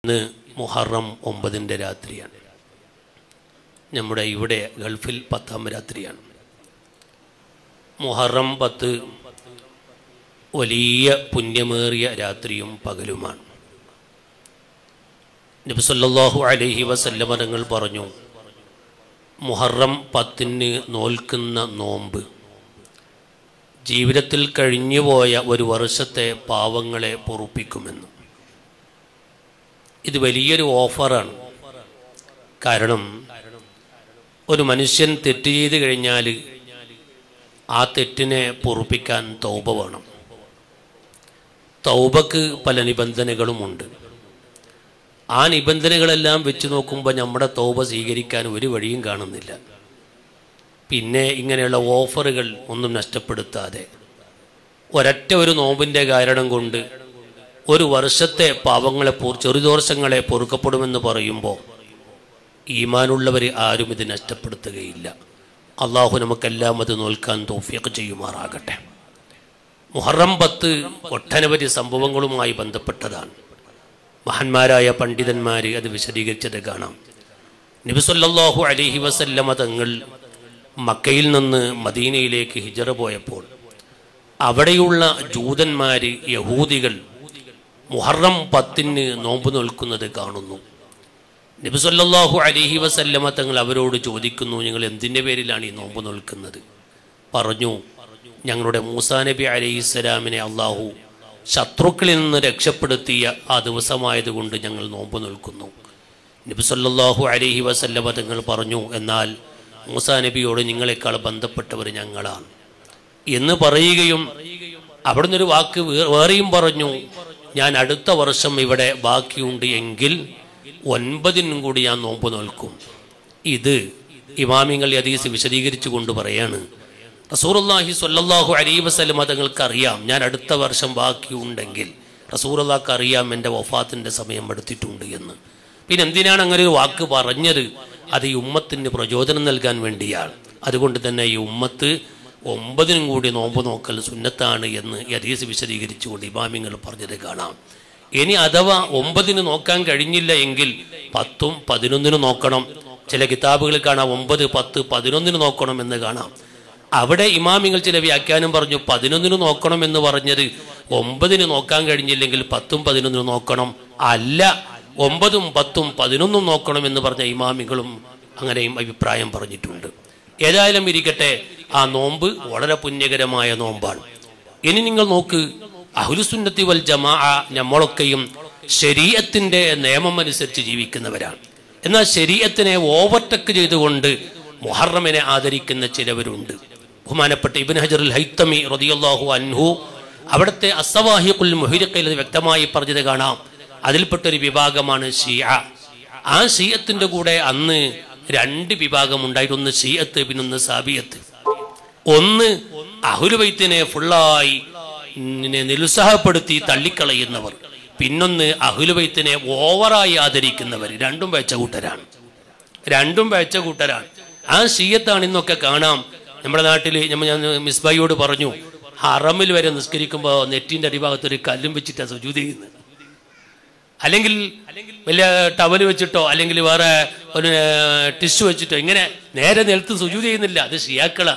ഇന്ന് മുഹറം ഒമ്പതിൻ്റെ രാത്രിയാണ് നമ്മുടെ ഇവിടെ ഗൾഫിൽ പത്താം രാത്രിയാണ് മുഹറം പത്ത് വലിയ പുണ്യമേറിയ രാത്രിയും പകലുമാണ് നബിസല്ലാഹു അലൈഹി വസല്ലമ തങ്ങൾ പറഞ്ഞു മുഹറം പത്തിന് നോൽക്കുന്ന നോമ്പ് ജീവിതത്തിൽ കഴിഞ്ഞുപോയ ഒരു വർഷത്തെ പാവങ്ങളെ പൊറുപ്പിക്കുമെന്ന് ഇത് വലിയൊരു ഓഫറാണ് കാരണം ഒരു മനുഷ്യൻ തെറ്റ് ചെയ്ത് കഴിഞ്ഞാൽ ആ തെറ്റിനെ പൊറുപ്പിക്കാൻ തൗബ വേണം തൗബക്ക് പല നിബന്ധനകളുമുണ്ട് ആ നിബന്ധനകളെല്ലാം വെച്ച് നോക്കുമ്പോൾ നമ്മുടെ തൗബ സ്വീകരിക്കാൻ ഒരു വഴിയും കാണുന്നില്ല പിന്നെ ഇങ്ങനെയുള്ള ഓഫറുകൾ ഒന്നും നഷ്ടപ്പെടുത്താതെ ഒരൊറ്റ ഒരു നോമ്പിൻ്റെ കാരണം കൊണ്ട് ഒരു വർഷത്തെ പാവങ്ങളെ പൊ- ചെറുദോഷങ്ങളെ പൊറുക്കപ്പെടുമെന്ന് പറയുമ്പോൾ ഈമാനുള്ളവർ ആരും ഇത് നഷ്ടപ്പെടുത്തുകയില്ല അള്ളാഹു നമുക്കെല്ലാം അത് നോൽക്കാൻ തോഫിയൊക്കെ ചെയ്യുമാറാകട്ടെ മുഹറം പത്ത് ഒട്ടനവധി സംഭവങ്ങളുമായി ബന്ധപ്പെട്ടതാണ് മഹാന്മാരായ പണ്ഡിതന്മാർ അത് വിശദീകരിച്ചത് കാണാം നബിസൊല്ലാഹു അലൈഹി വസല്ലമ തങ്ങൾ മക്കയിൽ നിന്ന് മദീനയിലേക്ക് ഹിജറ പോയപ്പോൾ അവിടെയുള്ള ജൂതന്മാർ യഹൂദികൾ മുഹറം പത്തിന് നോമ്പ് നിൽക്കുന്നത് കാണുന്നു നബിസൊല്ലാഹു അലഹി വസല്ലമ തങ്ങൾ അവരോട് ചോദിക്കുന്നു നിങ്ങൾ എന്തിൻ്റെ പേരിലാണ് ഈ നോമ്പ് നിൽക്കുന്നത് പറഞ്ഞു ഞങ്ങളുടെ മൂസാ നബി അലൈഹി സ്വലാമിനെ അള്ളാഹു ശത്രുക്കളിൽ നിന്ന് രക്ഷപ്പെടുത്തിയ ആ ദിവസമായതുകൊണ്ട് ഞങ്ങൾ നോമ്പ് നിൽക്കുന്നു നബിസൊല്ലാഹു അലഹി വസല്ലമ തങ്ങൾ പറഞ്ഞു എന്നാൽ മൂസാ നബിയോട് നിങ്ങളെക്കാൾ ബന്ധപ്പെട്ടവർ ഞങ്ങളാണ് എന്ന് പറയുകയും അവിടുന്ന് ഒരു വാക്ക് വേ- വേറെയും പറഞ്ഞു ഞാൻ അടുത്ത വർഷം ഇവിടെ ബാക്കിയുണ്ട് എങ്കിൽ ഒൻപതിനും കൂടി ഞാൻ നോമ്പ് നോൽക്കും ഇത് ഇമാമിങ്ങൾ ഈ ഹദീസ് വിശദീകരിച്ചു കൊണ്ട് പറയാണ് റസൂറുല്ലാഹി സ്വല്ലല്ലാഹു അലൈഹി വസല്ലം തങ്ങൾക്ക് അറിയാം ഞാൻ അടുത്ത വർഷം ബാക്കിയുണ്ടെങ്കിൽ റസൂറുല്ലാക്ക് അറിയാം എൻ്റെ വഫാത്തിൻ്റെ സമയം എടുത്തിട്ടുണ്ട് എന്ന് പിന്നെ എന്തിനാണ് അങ്ങനെ ഒരു വാക്ക് പറഞ്ഞത് അത് ഈ ഉമ്മത്തിന് പ്രചോദനം നൽകാൻ വേണ്ടിയാണ് അതുകൊണ്ട് തന്നെ ഈ ഉമ്മത്ത് ഒമ്പതിനും കൂടി നോമ്പ് നോക്കൽ സുന്നത്താണ് എന്ന് ഈ ഹദീസ് വിശദീകരിച്ചുകൊണ്ട് ഇമാമിങ്ങൾ പറഞ്ഞത് കാണാം ഇനി അഥവാ ഒമ്പതിന് നോക്കാൻ കഴിഞ്ഞില്ല എങ്കിൽ പത്തും പതിനൊന്നിന് നോക്കണം ചില കിതാബുകളിൽ കാണാം ഒമ്പത് പത്ത് പതിനൊന്നിന് നോക്കണം എന്ന് കാണാം അവിടെ ഇമാമിങ്ങൾ ചില വ്യാഖ്യാനം പറഞ്ഞു പതിനൊന്നിന് നോക്കണം എന്ന് പറഞ്ഞത് ഒമ്പതിന് നോക്കാൻ കഴിഞ്ഞില്ലെങ്കിൽ പത്തും പതിനൊന്നിന് നോക്കണം അല്ല ഒമ്പതും പത്തും പതിനൊന്നും നോക്കണം എന്ന് പറഞ്ഞ ഇമാമികളും അങ്ങനെയും അഭിപ്രായം പറഞ്ഞിട്ടുണ്ട് ഏതായാലും ഇരിക്കട്ടെ ആ നോമ്പ് വളരെ പുണ്യകരമായ നോമ്പാണ് ഇനി നിങ്ങൾ നോക്ക് അഹുലുസുന്നത്തി വൽ ജമാ നമ്മളൊക്കെയും ശരീരത്തിന്റെ നിയമം അനുസരിച്ച് ജീവിക്കുന്നവരാണ് എന്നാൽ ശരീരത്തിനെ ഓവർടേക്ക് ചെയ്തുകൊണ്ട് മുഹറമിനെ ആദരിക്കുന്ന ചിലവരുണ്ട് ബഹുമാനപ്പെട്ട ഇബിൻ ഹജറുൽ ഹൈത്തമി റതിയല്ലാഹു അൻഹു അവിടുത്തെ അസവാഹിഖുൽ മുഹിരക്കയിൽ അത് വ്യക്തമായി പറഞ്ഞത് കാണാം അതിൽപ്പെട്ടൊരു വിഭാഗമാണ് ഷിയ ആ ഷിയത്തിന്റെ കൂടെ അന്ന് രണ്ട് വിഭാഗം ഉണ്ടായിരുന്നു ഒന്ന് ഷിയത്ത് പിന്നൊന്ന് സാബിയത്ത് ഒന്ന് അഹുലുവൈത്തിനെ ഫുള്ളായി നിന്നെ നിരുത്സാഹപ്പെടുത്തി തള്ളിക്കളയുന്നവർ പിന്നൊന്ന് അഹുലുവൈത്തിനെ ഓവറായി ആദരിക്കുന്നവർ രണ്ടും വെച്ച കൂട്ടരാണ് രണ്ടും വെച്ച കൂട്ടരാണ് ആ ഷീയത്താണ് ഇന്നൊക്കെ കാണാം നമ്മുടെ നാട്ടിൽ ഞമ്മ ഞാൻ മിസ്ബായിയോട് പറഞ്ഞു ഹറമിൽ വരെ നിസ്കരിക്കുമ്പോൾ നെറ്റിന്റെ അടിഭാഗത്ത് ഒരു കല്ലും വെച്ചിട്ടാണ് സുജൂത് ചെയ്യുന്നത് അല്ലെങ്കിൽ വലിയ ടവല് വെച്ചിട്ടോ അല്ലെങ്കിൽ വേറെ ഒരു ടിഷ്യൂ വെച്ചിട്ടോ ഇങ്ങനെ നേരെ നിലത്ത് സുജൂത് ചെയ്യുന്നില്ല അത് ഷിയാക്കളാണ്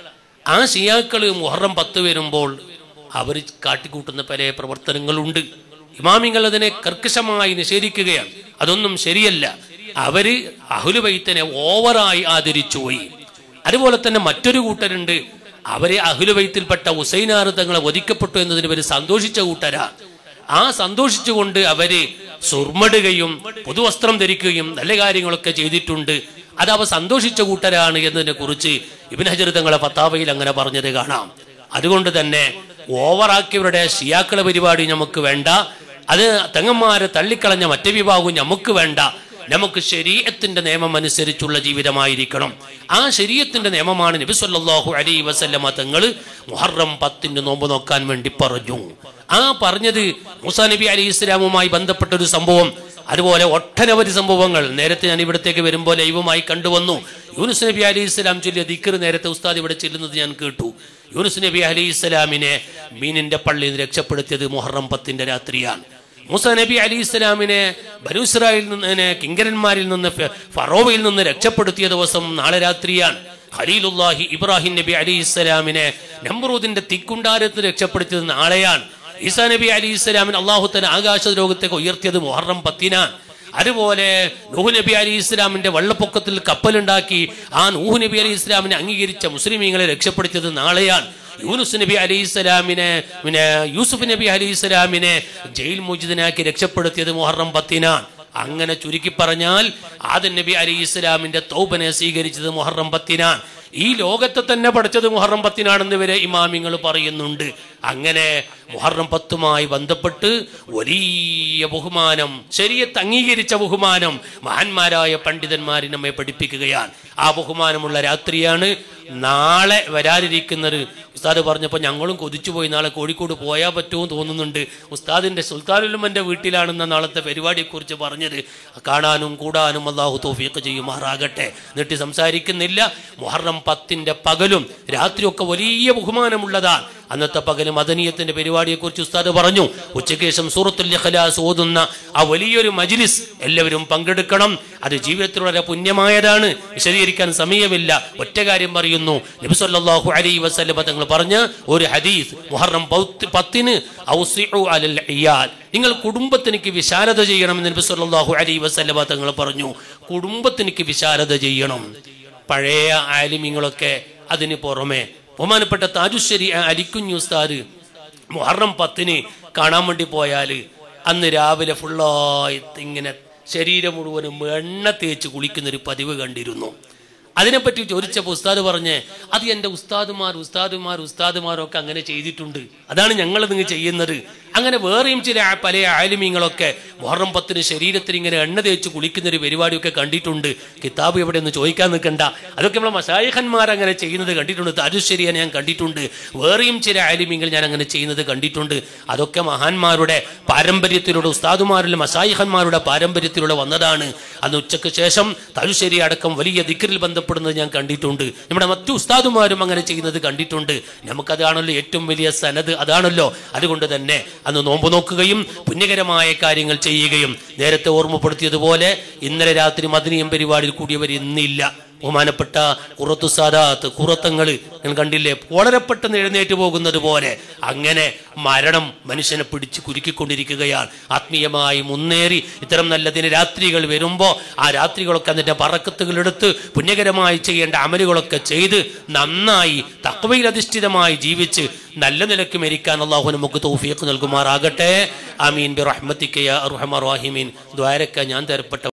ആ ഷിയാക്കള് മുഹറം പത്ത് വരുമ്പോൾ അവർ കാട്ടിക്കൂട്ടുന്ന പല പ്രവർത്തനങ്ങളുണ്ട് ഇമാമിങ്ങൾ അതിനെ കർക്കശമായി നിഷേധിക്കുകയാണ് അതൊന്നും ശരിയല്ല അവര് അഹുലുബൈത്തിനെ ഓവറായി ആദരിച്ചു പോയി അതുപോലെ തന്നെ മറ്റൊരു കൂട്ടരുണ്ട് അവരെ അഹുലുബൈത്തിൽപ്പെട്ട ഉസൈനാർ തങ്ങളെ വധിക്കപ്പെട്ടു എന്നതിന് ഇവർ സന്തോഷിച്ച കൂട്ടരാ ആ സന്തോഷിച്ചുകൊണ്ട് അവര് സുർമടുകയും പുതുവസ്ത്രം ധരിക്കുകയും നല്ല കാര്യങ്ങളൊക്കെ ചെയ്തിട്ടുണ്ട് അത് അവ സന്തോഷിച്ച കൂട്ടരാണ് എന്നതിനെ കുറിച്ച് ഇബിൻ ഹജർ തങ്ങളെ പത്താവയിൽ അങ്ങനെ പറഞ്ഞത് കാണാം അതുകൊണ്ട് തന്നെ ഓവറാക്കിയവരുടെ ഷിയാക്കളെ പരിപാടി നമുക്ക് വേണ്ട അത് തെങ്ങന്മാരെ തള്ളിക്കളഞ്ഞ മറ്റേ വിഭാഗവും നമുക്ക് വേണ്ട നമുക്ക് ശരീരത്തിന്റെ നിയമം അനുസരിച്ചുള്ള ജീവിതമായിരിക്കണം ആ ശരീരത്തിന്റെ നിയമമാണ് നബി സല്ലല്ലാഹു അലൈഹി വസല്ലമ തങ്ങൾ മുഹറം പത്തിന് നോമ്പ് നോക്കാൻ വേണ്ടി പറഞ്ഞു ആ പറഞ്ഞത് മൂസാ നബി അലൈഹി ഇസ്ലാമുമായി ബന്ധപ്പെട്ട ഒരു സംഭവം അതുപോലെ ഒട്ടനവധി സംഭവങ്ങൾ നേരത്തെ ഞാൻ ഇവിടത്തേക്ക് വരുമ്പോൾ ലൈവുമായി കണ്ടുവന്നു യൂനുസ് നബി അലൈഹി ഇസ്ലാം ചൊല്ലിയ ദിക്കർ നേരത്തെ ഉസ്താദ് ഇവിടെ ചെല്ലുന്നത് ഞാൻ കേട്ടു യൂനുസ് നബി അലൈഹി ഇസ്ലാമിനെ മീനിന്റെ പള്ളിയിൽ നിന്ന് രക്ഷപ്പെടുത്തിയത് മുഹറം പത്തിന്റെ രാത്രിയാണ് മൂസ നബി അലി ഇസ്ലാമിനെ ബനൂസ്രായിൽ നിന്ന് കിങ്കരന്മാരിൽ നിന്ന് ഫ- ഫറോവയിൽ നിന്ന് രക്ഷപ്പെടുത്തിയ ദിവസം നാളെ രാത്രിയാണ് ഖലീലുല്ലാഹി ഇബ്രാഹിം നബി അലി ഇസ്ലാമിനെ നമ്രൂദിന്റെ തിക്കുണ്ടാരത്തിന് രക്ഷപ്പെടുത്തിയത് നാളെയാണ് ഈസാ നബി അലി ഇസ്ലാമിന് അള്ളാഹുത്തൻ ആകാശ ലോകത്തേക്ക് ഉയർത്തിയത് മുഹറം പത്തിനാണ് അതുപോലെ നൂഹ് നബി അലി ഇസ്ലാമിന്റെ വെള്ളപ്പൊക്കത്തിൽ കപ്പലുണ്ടാക്കി ആ നൂഹ് നബി അലി ഇസ്ലാമിനെ അംഗീകരിച്ച മുസ്ലിമീങ്ങളെ രക്ഷപ്പെടുത്തിയത് നാളെയാണ് യൂനുസ് നബി അലൈഹി സ്വലാമിനെ പിന്നെ യൂസുഫ് നബി അലൈഹി സ്വലാമിനെ ജയിൽ മോചിതനാക്കി രക്ഷപ്പെടുത്തിയത് മുഹറം പത്തിനാണ് അങ്ങനെ ചുരുക്കി പറഞ്ഞാൽ ആദൻ നബി അലൈഹി ഇസ്ലാമിന്റെ തൗബനെ സ്വീകരിച്ചത് മുഹറം പത്തിനാണ് ഈ ലോകത്തെ തന്നെ പഠിച്ചത് മുഹറം പത്തിനാണെന്ന് വരെ ഇമാമിങ്ങൾ പറയുന്നുണ്ട് അങ്ങനെ മുഹറം പത്തുമായി ബന്ധപ്പെട്ട് വലിയ ബഹുമാനം ശരീരത്ത് അംഗീകരിച്ച ബഹുമാനം മഹാന്മാരായ പണ്ഡിതന്മാർ നമ്മെ പഠിപ്പിക്കുകയാണ് ആ ബഹുമാനമുള്ള രാത്രിയാണ് നാളെ വരാനിരിക്കുന്നത് ഉസ്താദ് പറഞ്ഞപ്പോൾ ഞങ്ങളും കൊതിച്ചുപോയി നാളെ കോഴിക്കോട് പോയാൽ പറ്റുമോ എന്ന് തോന്നുന്നുണ്ട് ഉസ്താദിന്റെ സുൽത്താനുലുമന്റെ വീട്ടിലാണെന്ന നാളത്തെ പരിപാടിയെക്കുറിച്ച് പറഞ്ഞത് കാണാനും കൂടാനും അള്ളാഹു തോഫിയൊക്കെ ചെയ്യുമാറാകട്ടെ എന്നിട്ട് സംസാരിക്കുന്നില്ല മുഹറം പത്തിന്റെ പകലും രാത്രിയൊക്കെ വലിയ ബഹുമാനമുള്ളതാണ് അന്നത്തെ പകല് മദനീയത്തിന്റെ പരിപാടിയെക്കുറിച്ച് ഉസ്താദ് പറഞ്ഞു ഉച്ചയ്ക്ക് ശേഷം സൂറത്തുൽ ഇഖ്ലാസ് ഓതുന്ന ആ വലിയൊരു മജ്ലിസ് എല്ലാവരും പങ്കെടുക്കണം അത് ജീവിതത്തിൽ വളരെ പുണ്യമായതാണ് വിശദീകരിക്കാൻ സമയമില്ല ഒറ്റ കാര്യം പറയുന്നു നബി സല്ലല്ലാഹു അലൈഹി വസല്ലം തങ്ങൾ പറഞ്ഞ ഒരു ഹദീസ് മുഹറം പൗത്ത് പത്തിന് ഔസിഉ അലൽ ഇയാൽ നിങ്ങൾ കുടുംബത്തിനിക്ക് വിശാലത ചെയ്യണമെന്ന് നബി സല്ലല്ലാഹു അലൈഹി വസല്ലം തങ്ങൾ പറഞ്ഞു കുടുംബത്തിനിക്ക് വിശാലത ചെയ്യണം പഴയ ആലിമ്യങ്ങളൊക്കെ അതിന് പുറമെ ബഹുമാനപ്പെട്ട താജുശ്ശേരി അലിക്കുഞ്ഞു ഉസ്താദ് മുഹറം പത്തിന് കാണാൻ വേണ്ടി പോയാൽ അന്ന് രാവിലെ ഫുള്ളായി ഇങ്ങനെ ശരീരം മുഴുവനും എണ്ണ തേച്ച് കുളിക്കുന്നൊരു പതിവ് കണ്ടിരുന്നു അതിനെപ്പറ്റി ചോദിച്ചപ്പോൾ ഉസ്താദ് പറഞ്ഞ് അത് എൻ്റെ ഉസ്താദുമാർ ഉസ്താദുമാർ ഉസ്താദുമാരൊക്കെ അങ്ങനെ ചെയ്തിട്ടുണ്ട് അതാണ് ഞങ്ങൾ നിങ്ങൾ ചെയ്യുന്നത് അങ്ങനെ വേറെയും ചില ആ- പല ആലിമ്യങ്ങളൊക്കെ മുഹറം പത്തിന് ശരീരത്തിൽ ഇങ്ങനെ എണ്ണ തേച്ച് കുളിക്കുന്ന ഒരു പരിപാടിയൊക്കെ കണ്ടിട്ടുണ്ട് കിതാബ് എവിടെ ഒന്ന് ചോദിക്കാൻ നിൽക്കണ്ട അതൊക്കെ നമ്മളെ മസായിഖന്മാർ അങ്ങനെ ചെയ്യുന്നത് കണ്ടിട്ടുണ്ട് താജുശ്ശേരിയെ ഞാൻ കണ്ടിട്ടുണ്ട് വേറെയും ചില ആലിമ്യങ്ങൾ ഞാൻ അങ്ങനെ ചെയ്യുന്നത് കണ്ടിട്ടുണ്ട് അതൊക്കെ മഹാന്മാരുടെ പാരമ്പര്യത്തിലൂടെ ഉസ്താദുമാരിലെ മസായിഖന്മാരുടെ പാരമ്പര്യത്തിലൂടെ വന്നതാണ് അന്ന് ഉച്ചയ്ക്ക് ശേഷം താജുശ്ശേരി അടക്കം വലിയ ദിക്കറിൽ ബന്ധപ്പെടുന്നത് ഞാൻ കണ്ടിട്ടുണ്ട് നമ്മുടെ മറ്റു ഉസ്താദുമാരും അങ്ങനെ ചെയ്യുന്നത് കണ്ടിട്ടുണ്ട് നമുക്കതാണല്ലോ ഏറ്റവും വലിയ സനത് അതാണല്ലോ അതുകൊണ്ട് തന്നെ അന്ന് നോമ്പ് നോക്കുകയും പുണ്യകരമായ കാര്യങ്ങൾ ചെയ്യുകയും നേരത്തെ ഓർമ്മപ്പെടുത്തിയതുപോലെ ഇന്നലെ രാത്രി മദനീയം പരിപാടിയിൽ കൂടിയവർ ഇന്നില്ല ബഹുമാനപ്പെട്ട കുറത്തു സാദാത്ത് കുറത്തങ്ങൾ ഞാൻ കണ്ടില്ലേ വളരെ പെട്ടെന്ന് എഴുന്നേറ്റ് പോകുന്നത് പോലെ അങ്ങനെ മരണം മനുഷ്യനെ പിടിച്ച് കുരുക്കിക്കൊണ്ടിരിക്കുകയാണ് ആത്മീയമായി മുന്നേറി ഇത്തരം നല്ല ദിനരാത്രികൾ വരുമ്പോൾ ആ രാത്രികളൊക്കെ അതിൻ്റെ പറക്കത്തുകളെടുത്ത് പുണ്യകരമായി ചെയ്യേണ്ട അമലുകളൊക്കെ ചെയ്ത് നന്നായി തക്വയിൽ അധിഷ്ഠിതമായി ജീവിച്ച് നല്ല നിലക്ക് മരിക്കാൻ അള്ളാഹു നമുക്ക് തൗഫീഖ് നൽകുമാറാകട്ടെ ആമീൻ ബി റഹ്മത്തിക്കയ അർഹമർ വാഹിമീൻ ദ്വാരക്ക ഞാൻ തരപ്പെട്ട